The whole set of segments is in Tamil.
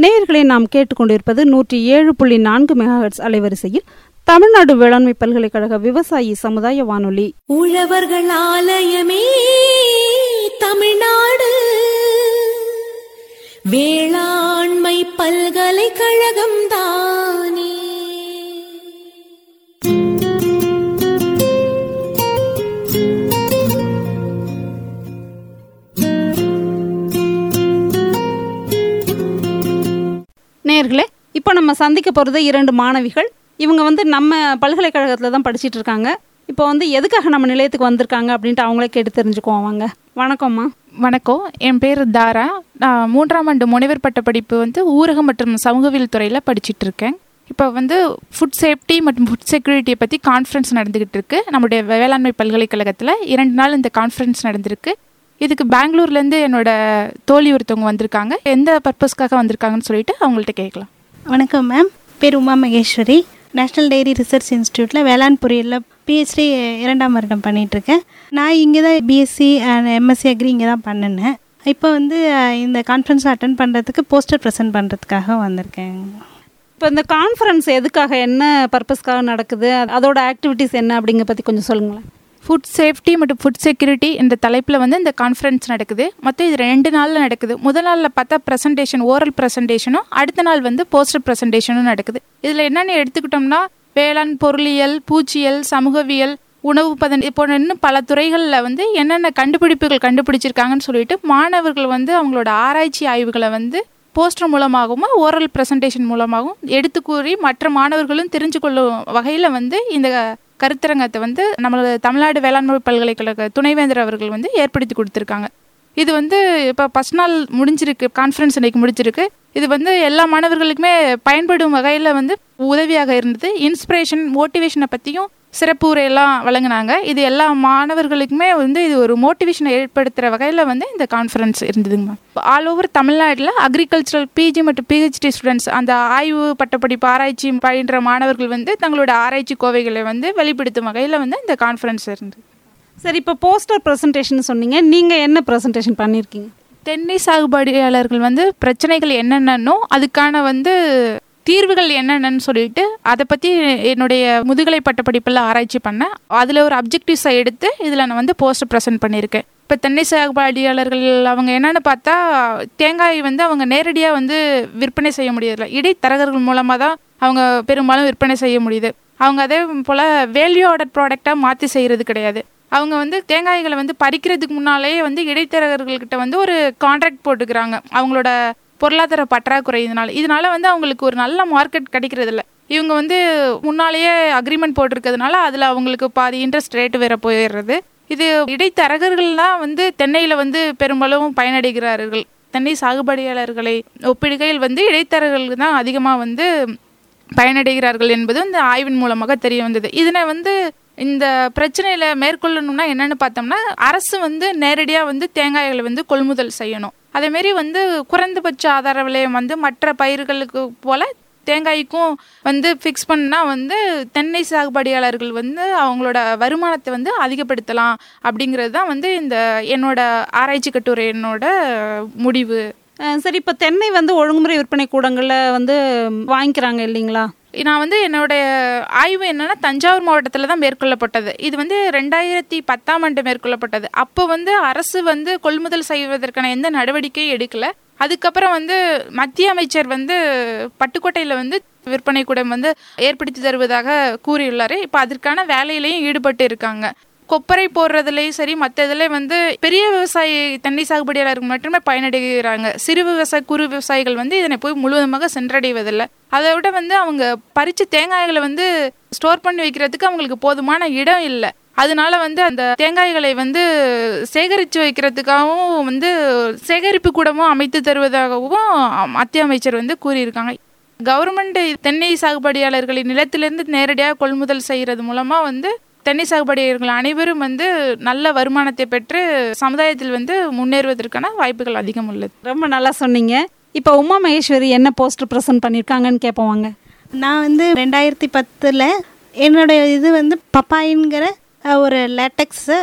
நேயர்களை நாம் கேட்டுக்கொண்டிருப்பது நூற்றி ஏழு புள்ளி நான்கு மெகாஹெட்ஸ் அலைவரிசையில் தமிழ்நாடு வேளாண்மை பல்கலைக்கழக விவசாயி சமுதாய வானொலி உழவர்கள் ஆலயமே தமிழ்நாடு வேளாண்மை பல்கலைக்கழகம் தானே நேயர்களே இப்போ நம்ம சந்திக்க போகிறது இரண்டு மாணவிகள் இவங்க வந்து நம்ம பல்கலைக்கழகத்தில் தான் படிச்சிட்டு இருக்காங்க இப்போ வந்து எதுக்காக நம்ம நிலையத்துக்கு வந்திருக்காங்க அப்படின்ட்டு அவங்களே கேட்டு தெரிஞ்சுக்குவோம் வாங்க வணக்கம்மா வணக்கம் என் பேர் தாரா நான் மூன்றாம் ஆண்டு முனைவர் பட்ட படிப்பு வந்து ஊரக மற்றும் சமூகவியல் துறையில் படிச்சிட்டு இருக்கேன் இப்போ வந்து ஃபுட் சேஃப்டி மற்றும் ஃபுட் செக்யூரிட்டியை பற்றி கான்ஃபரன்ஸ் நடந்துக்கிட்டு இருக்கு நம்முடைய வேளாண்மை பல்கலைக்கழகத்தில் இரண்டு நாள் இந்த கான்ஃபரன்ஸ் நடந்திருக்கு இதுக்கு பெங்களூர்லேருந்து என்னோட தோழி ஒருத்தவங்க வந்திருக்காங்க எந்த பர்பஸ்க்காக வந்திருக்காங்கன்னு சொல்லிட்டு அவங்கள்ட்ட கேட்கலாம் வணக்கம் மேம் பேர் Uma Maheswari national dairy research இன்ஸ்டியூட்டில் வேளாண் பொறியியலில் பிஹெச்டி இரண்டாம் வருடம் பண்ணிகிட்ருக்கேன் நான் இங்கே தான் பிஎஸ்சி அண்ட் எம்எஸ்சி அக்ரி இங்கே தான் பண்ணினேன் இப்போ வந்து அஹ், இந்த கான்ஃபரன்ஸ் அட்டன் பண்ணுறதுக்கு போஸ்டர் ப்ரெசென்ட் பண்ணுறதுக்காக வந்திருக்கேன் இப்போ இந்த கான்ஃபரன்ஸ் எதுக்காக என்ன பர்பஸ்க்காக நடக்குது அதோட ஆக்டிவிட்டீஸ் என்ன அப்படிங்கிற பற்றி கொஞ்சம் சொல்லுங்களேன் ஃபுட் சேஃப்டி மற்றும் ஃபுட் செக்யூரிட்டி என்ற தலைப்பில் வந்து இந்த கான்ஃபரன்ஸ் நடக்குது மொத்தம் இது ரெண்டு நாளில் நடக்குது முதல் நாளில் பார்த்தா ப்ரெசன்டேஷன் ஓரல் ப்ரெசன்டேஷனும் அடுத்த நாள் வந்து போஸ்டர் ப்ரெசன்டேஷனும் நடக்குது இதில் என்னென்ன எடுத்துக்கிட்டோம்னா வேளாண் பொருளியல் பூச்சியல் சமூகவியல் உணவு பதன் போன்ற இன்னும் பல துறைகளில் வந்து என்னென்ன கண்டுபிடிப்புகள் கண்டுபிடிச்சிருக்காங்கன்னு சொல்லிட்டு மாணவர்கள் வந்து அவங்களோட ஆராய்ச்சி ஆய்வுகளை வந்து போஸ்டர் மூலமாகவும் ஓரல் ப்ரெசன்டேஷன் மூலமாகவும் எடுத்து கூறி மற்ற மாணவர்களும் தெரிஞ்சு கொள்ளும் வகையில் வந்து இந்த கருத்தரங்கத்தை வந்து நம்மளோட தமிழ்நாடு வேளாண்மை பல்கலைக்கழக துணைவேந்தர் அவர்கள் வந்து ஏற்படுத்தி கொடுத்துருக்காங்க இது வந்து இப்போ ஃபஸ்ட் நாள் முடிஞ்சிருக்கு கான்ஃபரன்ஸ் இன்னைக்கு முடிஞ்சிருக்கு இது வந்து எல்லா மாணவர்களுக்குமே பயன்படும் வகையில் வந்து உதவியாக இருந்தது இன்ஸ்பிரேஷன் மோட்டிவேஷனை பற்றியும் சிறப்பு உரையெல்லாம் வழங்கினாங்க இது எல்லா மாணவர்களுக்குமே வந்து இது ஒரு மோட்டிவேஷனை ஏற்படுத்துகிற வகையில் வந்து இந்த கான்ஃபரன்ஸ் இருந்ததுங்க மேம் ஆல் ஓவர் தமிழ்நாட்டில் அக்ரிகல்ச்சரல் பிஜி மற்றும் பிஹெச்டி ஸ்டூடெண்ட்ஸ் அந்த ஆய்வு பட்டப்படிப்பு ஆராய்ச்சி பயின்ற மாணவர்கள் வந்து தங்களோட ஆராய்ச்சி கோவைகளை வந்து வெளிப்படுத்தும் வகையில் வந்து இந்த கான்ஃபரன்ஸ் இருந்தது சரி இப்போ போஸ்டர் ப்ரெசன்டேஷன் சொன்னீங்க நீங்கள் என்ன ப்ரெசன்டேஷன் பண்ணியிருக்கீங்க தென்னை சாகுபடியாளர்கள் வந்து பிரச்சனைகள் என்னென்னோ அதுக்கான வந்து தீர்வுகள் என்னென்னு சொல்லிட்டு அதை பற்றி என்னுடைய முதுகலை பட்டப்படிப்பில் ஆராய்ச்சி பண்ணேன் அதில் ஒரு அப்ஜெக்டிவ்ஸை எடுத்து இதில் நான் வந்து போஸ்டர் ப்ரெசென்ட் பண்ணியிருக்கேன் இப்போ தென்னை சாகுபடியாளர்கள் அவங்க என்னென்னு பார்த்தா தேங்காய் வந்து அவங்க நேரடியாக வந்து விற்பனை செய்ய முடியல இடைத்தரகர்கள் மூலமாக தான் அவங்க பெரும்பாலும் விற்பனை செய்ய முடியுது அவங்க அதே போல் வேல்யூ ஆர்டர் ப்ராடக்டாக மாற்றி செய்கிறது கிடையாது அவங்க வந்து தேங்காய்களை வந்து பறிக்கிறதுக்கு முன்னாலேயே வந்து இடைத்தரகர்கள்கிட்ட வந்து ஒரு கான்ட்ராக்ட் போட்டுக்கிறாங்க அவங்களோட பொருளாதார பற்றாக்குறை இதனால இதனால வந்து அவங்களுக்கு ஒரு நல்ல மார்க்கெட் கிடைக்கிறது இல்ல இவங்க வந்து முன்னாலேயே அக்ரிமெண்ட் போட்டிருக்கிறதுனால அதில் அவங்களுக்கு பாதி இன்ட்ரெஸ்ட் ரேட் வேற போயிடுறது இது இடைத்தரகர்கள் தான் வந்து தென்னையில் வந்து பெரும்பாலும் பயனடைகிறார்கள் தென்னை சாகுபடியாளர்களை ஒப்பிடுகையில் வந்து இடைத்தரகர்கள் தான் அதிகமாக வந்து பயனடைகிறார்கள் என்பது இந்த ஆய்வின் மூலமாக தெரிய வந்தது இதனை வந்து இந்த பிரச்சனையில மேற்கொள்ளணும்னா என்னன்னு பார்த்தோம்னா அரசு வந்து நேரடியாக வந்து தேங்காய்களை வந்து கொள்முதல் செய்யணும் அதேமாரி வந்து குறைந்தபட்ச ஆதார விலையம் வந்து மற்ற பயிர்களுக்கு போல தேங்காய்க்கும் வந்து ஃபிக்ஸ் பண்ணா வந்து தென்னை சாகுபடியாளர்கள் வந்து அவங்களோட வருமானத்தை வந்து அதிகப்படுத்தலாம் அப்படிங்கிறது தான் வந்து இந்த என்னோட ஆராய்ச்சி கட்டுரை என்னோட முடிவு அஹ் சரி இப்போ தென்னை வந்து ஒழுங்குமுறை விற்பனை கூடங்களில் வந்து வாங்கிக்கிறாங்க இல்லைங்களா நான் வந்து என்னுடைய ஆய்வு என்னன்னா தஞ்சாவூர் மாவட்டத்தில் தான் மேற்கொள்ளப்பட்டது இது வந்து ரெண்டாயிரத்தி பத்தாம் ஆண்டு மேற்கொள்ளப்பட்டது அப்போ வந்து அரசு வந்து கொள்முதல் செய்வதற்கான எந்த நடவடிக்கையும் எடுக்கல அதுக்கப்புறம் வந்து மத்திய அமைச்சர் வந்து பட்டுக்கோட்டையில் வந்து விற்பனை கூடம் வந்து ஏற்படுத்தி தருவதாக கூறியுள்ளாரு இப்போ அதற்கான வேலையிலையும் ஈடுபட்டு இருக்காங்க கொப்பரை போடுறதுலையும் சரி மற்ற இதுலேயும் வந்து பெரிய விவசாயி தென்னை சாகுபடியாளர்கள் மட்டுமே பயனடைகிறாங்க சிறு விவசாய குறு விவசாயிகள் வந்து இதனை போய் முழுவதுமாக சென்றடைவதில்லை அதை விட வந்து அவங்க பறிச்ச தேங்காய்களை வந்து ஸ்டோர் பண்ணி வைக்கிறதுக்கு அவங்களுக்கு போதுமான இடம் இல்லை அதனால வந்து அந்த தேங்காய்களை வந்து சேகரித்து வைக்கிறதுக்காகவும் வந்து சேகரிப்பு கூடமும் அமைத்து தருவதாகவும் மத்திய அமைச்சர் வந்து கூறியிருக்காங்க கவர்மெண்ட் தென்னை சாகுபடியாளர்களின் நிலத்திலிருந்து நேரடியாக கொள்முதல் செய்கிறது மூலமா வந்து தென்னை சாகுபடியாளர்கள் அனைவரும் வந்து நல்ல வருமானத்தை பெற்று சமுதாயத்தில் வந்து முன்னேறுவதற்கான வாய்ப்புகள் அதிகம் உள்ளது ரொம்ப நல்லா சொன்னீங்க இப்போ உமா மகேஸ்வரி என்ன போஸ்டர் ப்ரெசென்ட் பண்ணியிருக்காங்கன்னு கேட்போம் வாங்க நான் வந்து ரெண்டாயிரத்தி பத்தில் என்னோட இது வந்து பப்பாயின்கிற அஹ், ஒரு லேட்டக்ஸு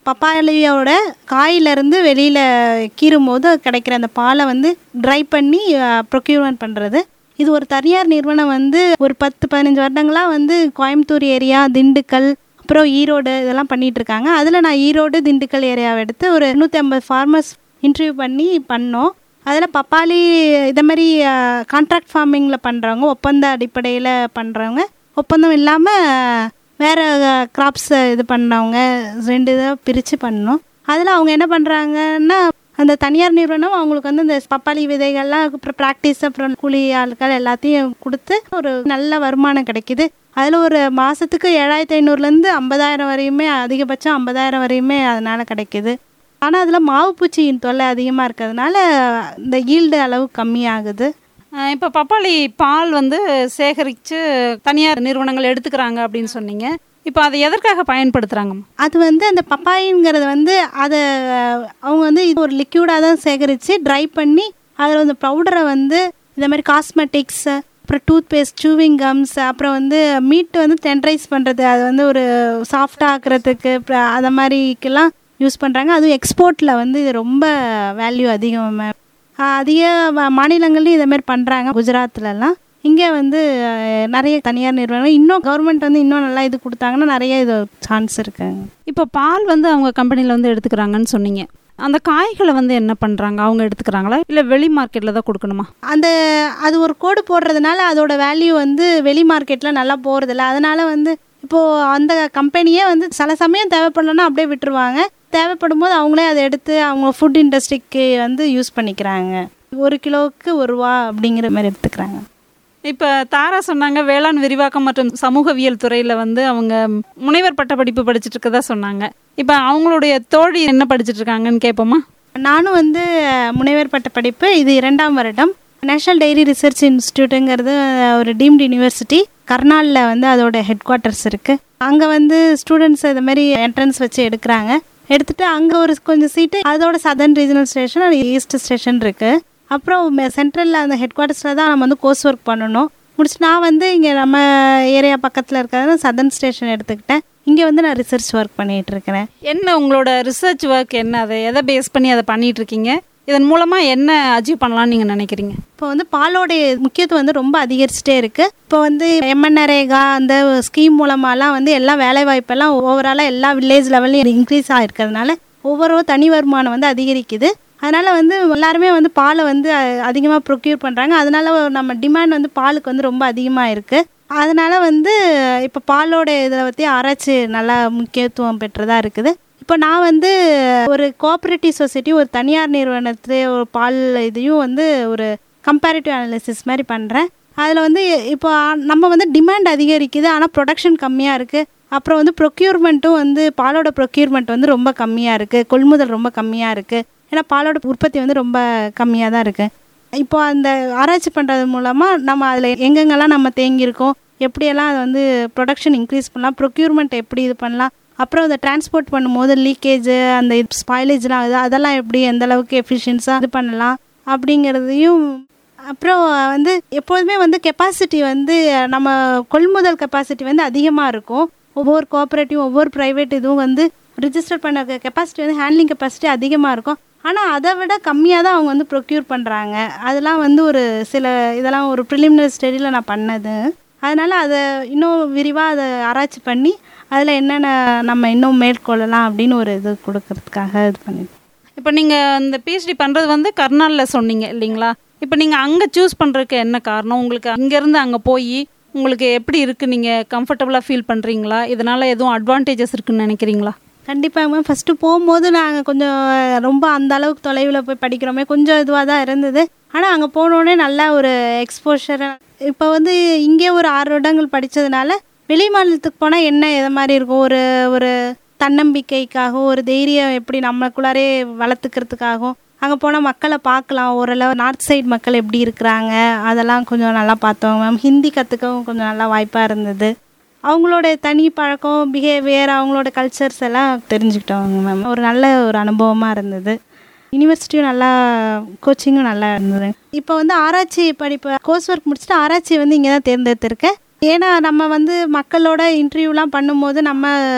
பப்பாளியோட காயிலிருந்து வெளியில் கீறும் போது கிடைக்கிற அந்த பாலை வந்து ட்ரை பண்ணி ப்ரொக்யூர்மெண்ட் பண்ணுறது இது ஒரு தனியார் நிறுவனம் வந்து ஒரு பத்து பதினஞ்சு வருடங்களாக வந்து கோயம்புத்தூர் ஏரியா திண்டுக்கல் அப்புறம் ஈரோடு இதெல்லாம் பண்ணிட்டு இருக்காங்க அதில் நான் ஈரோடு திண்டுக்கல் ஏரியாவை எடுத்து ஒரு நூற்றி ஐம்பது ஃபார்மர்ஸ் இன்டர்வியூ பண்ணி பண்ணோம் அதில் பப்பாளி இதை மாதிரி கான்ட்ராக்ட் ஃபார்மிங்கில் பண்ணுறவங்க ஒப்பந்த அடிப்படையில் பண்ணுறவங்க ஒப்பந்தம் இல்லாமல் வேறு கிராப்ஸ் இது பண்ணவங்க ரெண்டு இதாக பிரித்து பண்ணோம் அதில் அவங்க என்ன பண்ணுறாங்கன்னா அந்த தனியார் நிறுவனம் அவங்களுக்கு வந்து இந்த பப்பாளி விதைகள்லாம் அப்புறம் ப்ராக்டிஸ் அப்புறம் கூலி ஆட்கள் எல்லாத்தையும் கொடுத்து ஒரு நல்ல வருமானம் கிடைக்குது அதில் ஒரு மாதத்துக்கு ஏழாயிரத்தி ஐநூறுலேருந்து ஐம்பதாயிரம் வரையுமே அதிகபட்சம் ஐம்பதாயிரம் வரையுமே அதனால் கிடைக்குது ஆனால் அதில் மாவு பூச்சியின் தொல்லை அதிகமாக இருக்கிறதுனால இந்த ஈல்டு அளவு கம்மியாகுது அஹ் இப்போ பப்பாளி பால் வந்து சேகரித்து தனியார் நிறுவனங்கள் எடுத்துக்கிறாங்க அப்படின்னு சொன்னீங்க இப்போ அதை எதற்காக பயன்படுத்துகிறாங்கம்மா அது வந்து அந்த பப்பாயிங்கிறது வந்து அதை அவங்க வந்து இது ஒரு லிக்யூடாக தான் சேகரித்து ட்ரை பண்ணி அதில் வந்து பவுடரை வந்து இந்த மாதிரி காஸ்மெட்டிக்ஸ் அப்புறம் டூத் பேஸ்ட் சூவிங் கம்ஸ் அப்புறம் வந்து மீட் வந்து டென்ட்ரைஸ் பண்ணுறது அது வந்து ஒரு சாஃப்டாக ஆக்குறதுக்கு அப்புறம் அதை மாதிரிக்கெல்லாம் யூஸ் பண்ணுறாங்க அதுவும் எக்ஸ்போர்ட்டில் வந்து இது ரொம்ப வேல்யூ அதிகம் ma'am. ஆஹ் அதிக ம- மாநிலங்கள்லையும் இதே மாதிரி பண்ணுறாங்க குஜராத்லலாம் இங்கே வந்து அஹ், நிறைய தனியார் நிறுவனங்கள் இன்னும் கவர்மெண்ட் வந்து இன்னும் நல்லா இது கொடுத்தாங்கன்னா நிறைய இது சான்ஸ் இருக்குங்க இப்போ பால் வந்து அவங்க கம்பெனியில் வந்து எடுத்துக்கிறாங்கன்னு சொன்னீங்க அந்த காய்களை வந்து என்ன பண்ணுறாங்க அவங்க எடுத்துக்கிறாங்களா இல்லை வெளி மார்க்கெட்டில் தான் கொடுக்கணுமா அந்த அது ஒரு கோடு போடுறதுனால அதோட வேல்யூ வந்து வெளி மார்க்கெட்டில் நல்லா போகிறதில்ல அதனால வந்து இப்போது அந்த கம்பெனியே வந்து சில சமயம் தேவைப்படலன்னா அப்படியே விட்டுருவாங்க தேவைப்படும் போது அவங்களே அதை எடுத்து அவங்க ஃபுட் இண்டஸ்ட்ரிக்கு வந்து யூஸ் பண்ணிக்கிறாங்க ஒரு கிலோவுக்கு ஒரு ரூபா அப்படிங்கிற மாதிரி எடுத்துக்கிறாங்க இப்போ தாரா சொன்னாங்க வேளாண் விரிவாக்கம் மற்றும் சமூகவியல் துறையில் வந்து அவங்க முனைவர் பட்ட படிப்பு படிச்சுட்டு இருக்கதா சொன்னாங்க இப்போ அவங்களுடைய தோழி என்ன படிச்சுட்டு இருக்காங்கன்னு கேட்போமா நானும் வந்து முனைவர் பட்ட படிப்பு இது இரண்டாம் வருடம் நேஷனல் டைரி ரிசர்ச் இன்ஸ்டியூட்டுங்கிறது ஒரு டீம்டு யூனிவர்சிட்டி கர்னாலில் வந்து அதோட ஹெட் குவார்ட்டர்ஸ் இருக்குது அங்கே வந்து ஸ்டூடெண்ட்ஸ் இது மாதிரி என்ட்ரன்ஸ் வச்சு எடுக்கிறாங்க எடுத்துட்டு அங்கே ஒரு கொஞ்சம் சீட்டு அதோட southern regional station east station இருக்குது அப்புறம் சென்ட்ரலில் அந்த ஹெட் குவார்ட்டர்ஸில் தான் நம்ம வந்து கோர்ஸ் ஒர்க் பண்ணணும் முடிச்சு நான் வந்து இங்கே நம்ம ஏரியா பக்கத்தில் இருக்கிறது சதர்ன் ஸ்டேஷன் எடுத்துக்கிட்டேன் இங்கே வந்து நான் ரிசர்ச் ஒர்க் பண்ணிகிட்டு இருக்கிறேன் என்ன உங்களோட ரிசர்ச் ஒர்க் என்ன அதை எதை பேஸ் பண்ணி அதை பண்ணிட்டு இருக்கீங்க இதன் மூலமாக என்ன அச்சீவ் பண்ணலாம்னு நீங்கள் நினைக்கிறீங்க இப்போ வந்து பாலோடைய முக்கியத்துவம் வந்து ரொம்ப அதிகரிச்சுட்டே இருக்கு இப்போ வந்து எம்என்ஆர்ஏகா அந்த ஸ்கீம் மூலமாலாம் வந்து எல்லா வேலை வாய்ப்பெல்லாம் ஓவராலாக எல்லா வில்லேஜ் லெவல்லையும் இன்க்ரீஸ் ஆகிருக்கிறதுனால ஒவ்வொரு தனி வருமானம் வந்து அதிகரிக்குது அதனால வந்து எல்லாருமே வந்து பாலை வந்து அதிகமாக ப்ரொக்யூர் பண்ணுறாங்க அதனால நம்ம டிமாண்ட் வந்து பாலுக்கு வந்து ரொம்ப அதிகமாக இருக்கு அதனால வந்து இப்போ பாலோட இதை பற்றி ஆராய்ச்சி நல்லா முக்கியத்துவம் பெற்றதாக இருக்குது இப்போ நான் வந்து ஒரு கோஆப்ரேட்டிவ் சொசைட்டி ஒரு தனியார் நிறுவனத்து ஒரு பால் இதையும் வந்து ஒரு கம்பேரிட்டிவ் அனாலிசிஸ் மாதிரி பண்ணுறேன் அதில் வந்து இப்போ நம்ம வந்து டிமாண்ட் அதிகரிக்குது ஆனால் ப்ரொடக்ஷன் கம்மியாக இருக்குது அப்புறம் வந்து ப்ரொக்யூர்மெண்ட்டும் வந்து பாலோட ப்ரொக்யூர்மெண்ட் வந்து ரொம்ப கம்மியாக இருக்குது கொள்முதல் ரொம்ப கம்மியாக இருக்குது ஏன்னா பாலோட உற்பத்தி வந்து ரொம்ப கம்மியாக தான் இருக்குது இப்போ அந்த ஆராய்ச்சி பண்ணுறது மூலமாக நம்ம அதில் எங்கெங்கெல்லாம் நம்ம தேங்கியிருக்கோம் எப்படியெல்லாம் அதை வந்து ப்ரொடக்ஷன் இன்க்ரீஸ் பண்ணலாம் ப்ரொக்யூர்மெண்ட் எப்படி இது பண்ணலாம் அப்புறம் அதை டிரான்ஸ்போர்ட் பண்ணும்போது லீக்கேஜ் அந்த ஸ்பாயிலேஜ்லாம் ஆகுது அதெல்லாம் எப்படி எந்த அளவுக்கு எஃபிஷியன்ஸாக இது பண்ணலாம் அப்படிங்கிறதையும் அப்புறம் வந்து எப்போதுமே வந்து கெப்பாசிட்டி வந்து நம்ம கொள்முதல் கெப்பாசிட்டி வந்து அதிகமாக இருக்கும் ஒவ்வொரு கோஆப்ரேட்டிவ் ஒவ்வொரு ப்ரைவேட் இதுவும் வந்து ரிஜிஸ்டர் பண்ண கெப்பாசிட்டி வந்து ஹேண்ட்லிங் கெப்பாசிட்டி அதிகமாக இருக்கும் ஆனால் அதை விட கம்மியாக தான் அவங்க வந்து ப்ரொக்யூர் பண்ணுறாங்க அதெல்லாம் வந்து ஒரு சில இதெல்லாம் ஒரு ப்ரிலிமினரி ஸ்டடியில் நான் பண்ணது அதனால் அதை இன்னும் விரிவாக அதை ஆராய்ச்சி பண்ணி அதில் என்னென்ன நம்ம இன்னும் மேற்கொள்ளலாம் அப்படின்னு ஒரு இது கொடுக்கறதுக்காக இது பண்ணிட்டு இப்போ நீங்கள் இந்த பிஹெச்டி பண்ணுறது வந்து கர்னாலில் சொன்னீங்க இல்லைங்களா இப்போ நீங்கள் அங்கே சூஸ் பண்ணுறதுக்கு என்ன காரணம் உங்களுக்கு அங்கேருந்து அங்கே போய் உங்களுக்கு எப்படி இருக்குது நீங்கள் கம்ஃபர்டபுளாக ஃபீல் பண்ணுறீங்களா இதனால் எதுவும் அட்வான்டேஜஸ் இருக்குன்னு நினைக்கிறீங்களா கண்டிப்பாக மேம் ஃபஸ்ட்டு போகும்போது நாங்கள் கொஞ்சம் ரொம்ப அந்த அளவுக்கு தொலைவில் போய் படிக்கிறோமே கொஞ்சம் இதுவாக தான் இருந்தது ஆனால் அங்கே போனோடனே நல்லா ஒரு எக்ஸ்போஷர் இப்போ வந்து இங்கே ஒரு ஆறு வருடங்கள் படித்ததுனால வெளி மாநிலத்துக்கு போனால் என்ன எது மாதிரி இருக்கும் ஒரு ஒரு தன்னம்பிக்கைக்காகவும் ஒரு தைரியம் எப்படி நம்மளுக்குள்ளாரே வளர்த்துக்கிறதுக்காகவும் அங்கே போனால் மக்களை பார்க்கலாம் ஓரளவு நார்த் சைடு மக்கள் எப்படி இருக்கிறாங்க அதெல்லாம் கொஞ்சம் நல்லா பார்த்தோம் மேம் ஹிந்தி கற்றுக்கவும் கொஞ்சம் நல்லா வாய்ப்பாக இருந்தது அவங்களோட தனி பழக்கம் பிஹேவியர் அவங்களோட கல்ச்சர்ஸ் எல்லாம் தெரிஞ்சுக்கிட்டோங்க மேம் ஒரு நல்ல ஒரு அனுபவமாக இருந்தது யூனிவர்சிட்டியும் நல்லா கோச்சிங்கும் நல்லா இருந்தது இப்போ வந்து ஆராய்ச்சி படிப்பு கோர்ஸ் ஒர்க் முடிச்சுட்டு ஆராய்ச்சி வந்து இங்கே தான் தேர்ந்தெடுத்திருக்கேன் ஏன்னா நம்ம வந்து மக்களோட இன்டர்வியூலாம் பண்ணும்போது நம்ம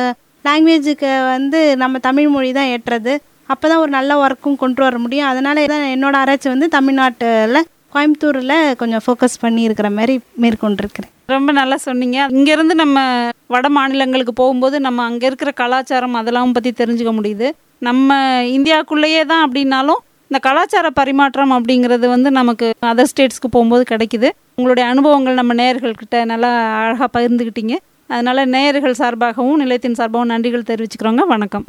லாங்குவேஜுக்கு வந்து நம்ம தமிழ் மொழி தான் ஏற்றுறது அப்போ தான் ஒரு நல்ல ஒர்க்கும் கொண்டு வர முடியும் அதனால தான் என்னோட ஆராய்ச்சி வந்து தமிழ்நாட்டில் கோயம்புத்தூரில் கொஞ்சம் ஃபோக்கஸ் பண்ணி இருக்கிற மாதிரி மேற்கொண்டிருக்கிறேன் ரொம்ப நல்லா சொன்னீங்க இங்கேருந்து நம்ம வட மாநிலங்களுக்கு போகும்போது நம்ம அங்கே இருக்கிற கலாச்சாரம் அதெல்லாம் பற்றி தெரிஞ்சுக்க முடியுது நம்ம இந்தியாவுக்குள்ளேயே தான் அப்படின்னாலும் இந்த கலாச்சார பரிமாற்றம் அப்படிங்கிறது வந்து நமக்கு அதர் ஸ்டேட்ஸ்க்கு போகும்போது கிடைக்குது உங்களுடைய அனுபவங்கள் நம்ம நேயர்கள்கிட்ட நல்லா அழகாக பகிர்ந்துக்கிட்டீங்க அதனால நேயர்கள் சார்பாகவும் நிலையத்தின் சார்பாகவும் நன்றிகள் தெரிவிச்சுக்கிறோங்க வணக்கம்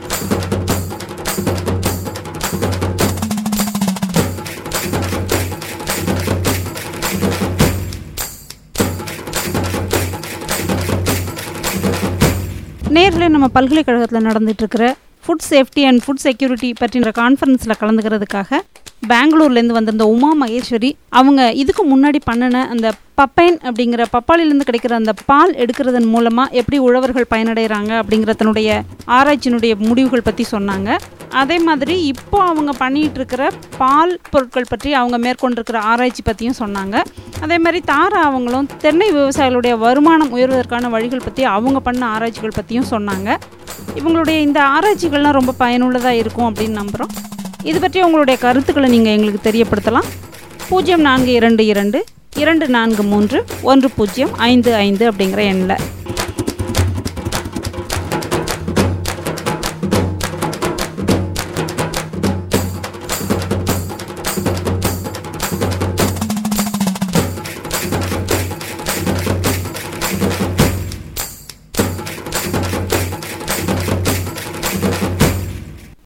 நேரில் நம்ம பல்கலைக்கழகத்தில் நடந்துட்டு இருக்கிற food safety and food security பற்றின கான்ஃபரன்ஸில் கலந்துக்கிறதுக்காக பெங்களூர்லேருந்து வந்திருந்த உமா மகேஸ்வரி அவங்க இதுக்கு முன்னாடி பண்ணின அந்த பப்பைன் அப்படிங்கிற பப்பாளிலேருந்து கிடைக்கிற அந்த பால் எடுக்கிறதன் மூலமாக எப்படி உழவர்கள் பயனடைகிறாங்க அப்படிங்கிற தன்னுடைய ஆராய்ச்சியினுடைய முடிவுகள் பற்றி சொன்னாங்க அதே மாதிரி இப்போ அவங்க பண்ணிட்டு இருக்கிற பால் பொருட்கள் பற்றி அவங்க மேற்கொண்டிருக்கிற ஆராய்ச்சி பற்றியும் சொன்னாங்க அதே மாதிரி தாரா அவங்களும் தென்னை விவசாயிகளுடைய வருமானம் உயர்வதற்கான வழிகள் பற்றி அவங்க பண்ண ஆராய்ச்சிகள் பற்றியும் சொன்னாங்க இவங்களுடைய இந்த ஆராய்ச்சிகள்லாம் ரொம்ப பயனுள்ளதாக இருக்கும் அப்படின்னு நம்புகிறோம் இது பற்றி உங்களுடைய கருத்துக்களை நீங்கள் எங்களுக்கு தெரியப்படுத்தலாம் பூஜ்ஜியம் நான்கு இரண்டு இரண்டு இரண்டு நான்கு மூன்று ஒன்று பூஜ்ஜியம் ஐந்து ஐந்து அப்படிங்கிற எண்ணில்